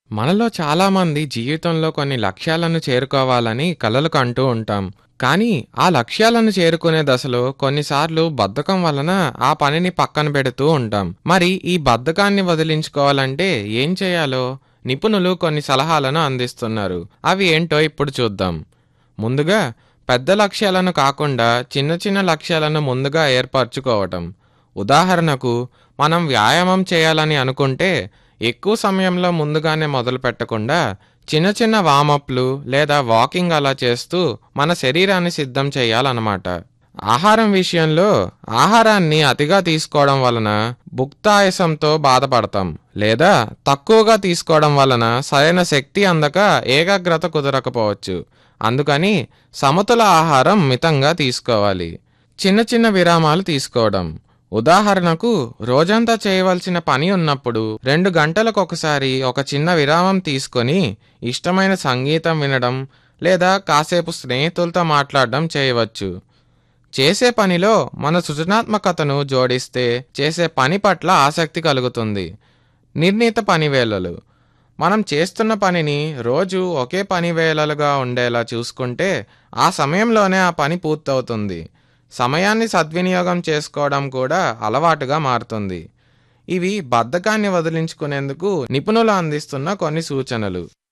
మనలో చాలామంది జీవితంలో కొన్ని లక్ష్యాలను చేరుకోవాలని కలలు కంటూ ఉంటాం. కానీ ఆ లక్ష్యాలను చేరుకునే దశలో కొన్నిసార్లు బద్ధకం వలన ఆ పనిని పక్కన పెడుతూ ఉంటాం. మరి ఈ బద్ధకాన్ని వదిలించుకోవాలంటే ఏం చేయాలో నిపుణులు కొన్ని సలహాలను అందిస్తున్నారు. అవి ఏంటో ఇప్పుడు చూద్దాం. ముందుగా పెద్ద లక్ష్యాలను కాకుండా చిన్న చిన్న లక్ష్యాలను ముందుగా ఏర్పరచుకోవటం. ఉదాహరణకు మనం వ్యాయామం చేయాలని అనుకుంటే ఎక్కువ సమయంలో ముందుగానే మొదలు పెట్టకుండా చిన్న చిన్న వామప్లు లేదా వాకింగ్ అలా చేస్తూ మన శరీరాన్ని సిద్ధం చేయాలన్నమాట. ఆహారం విషయంలో ఆహారాన్ని అతిగా తీసుకోవడం వలన భుక్తాయాసంతో బాధపడతాం లేదా తక్కువగా తీసుకోవడం వలన సరైన శక్తి అందక ఏకాగ్రత కుదరకపోవచ్చు. అందుకని సమతుల ఆహారం మితంగా తీసుకోవాలి. చిన్న చిన్న విరామాలు తీసుకోవడం. ఉదాహరణకు రోజంతా చేయవలసిన పని ఉన్నప్పుడు రెండు గంటలకొకసారి ఒక చిన్న విరామం తీసుకొని ఇష్టమైన సంగీతం వినడం లేదా కాసేపు స్నేహితులతో మాట్లాడడం చేయవచ్చు. చేసే పనిలో మన సృజనాత్మకతను జోడిస్తే చేసే పని పట్ల ఆసక్తి కలుగుతుంది. నిర్ణీత పని వేళలు మనం చేస్తున్న పనిని రోజు ఒకే పని వేళలుగా ఉండేలా చూసుకుంటే ఆ సమయంలోనే ఆ పని పూర్తవుతుంది. సమయాన్ని సద్వినియోగం చేసుకోవడం కూడా అలవాటుగా మారుతుంది. ఇవి బద్ధకాన్ని వదిలించుకునేందుకు నిపుణులు అందిస్తున్న కొన్ని సూచనలు.